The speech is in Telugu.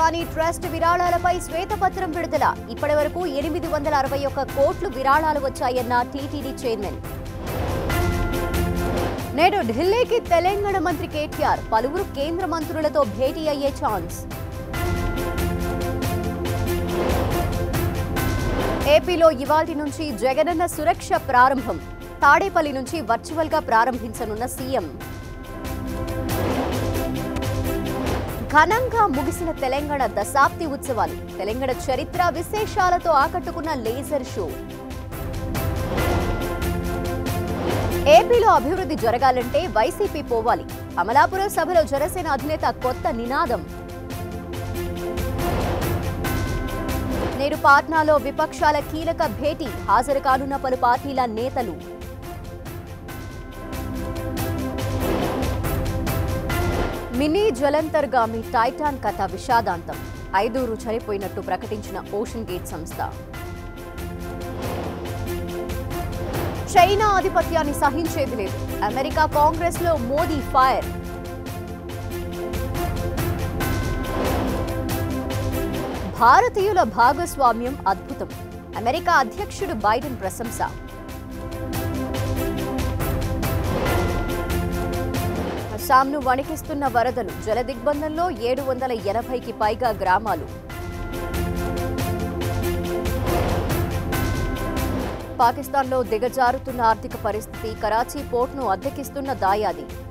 అదానీ ట్రస్ట్ విరాళాలపై శ్వేతపత్రం విడుదల ఇప్పటి వరకు ఎనిమిది వందల అరవై ఒక్క కోట్లు విరాళాలు వచ్చాయన్న టీటీడీ చైర్మన్ నేడు ఢిల్లీకి తెలంగాణ మంత్రి కేటీఆర్ పలువురు కేంద్ర మంత్రులతో భేటీ అయ్యే ఛాన్స్ ఏపీలో ఇవాల్టి నుంచి జగనన్న సురక్ష ప్రారంభం తాడేపల్లి నుంచి వర్చువల్ గా ప్రారంభించనున్న సీఎం ఘనంగా ముగిసిన తెలంగాణ దశాబ్ది ఉత్సవాలు తెలంగాణ చరిత్ర విశేషాలతో ఆకట్టుకున్న లేజర్ షో ఏపీలో అభివృద్ధి జరగాలంటే వైసీపీ పోవాలి అమలాపురం సభలో జనసేన అధినేత కొత్త నినాదం నేడు పాట్నాలో విపక్షాల కీలక భేటీ హాజరు కానున్న పలు పార్టీల నేతలు మినీ జలంతర్గామి టైటాన్ కథ విషాదాంతం ఐదుగురు చనిపోయినట్టు ప్రకటించిన ఓషన్ గేట్ సంస్థ చైనా ఆధిపత్యాన్ని సహించేది లేదు అమెరికా కాంగ్రెస్ లో మోదీ ఫైర్ భారతీయుల భాగస్వామ్యం అద్భుతం అమెరికా అధ్యక్షుడు బైడెన్ ప్రశంస అస్సాంను వణికిస్తున్న వరదలు జల దిగ్బంధంలో ఏడు వందల ఎనభైకి పైగా గ్రామాలు పాకిస్తాన్లో దిగజారుతున్న ఆర్థిక పరిస్థితి కరాచీ పోర్ట్ను అద్దెకిస్తున్న దాయాది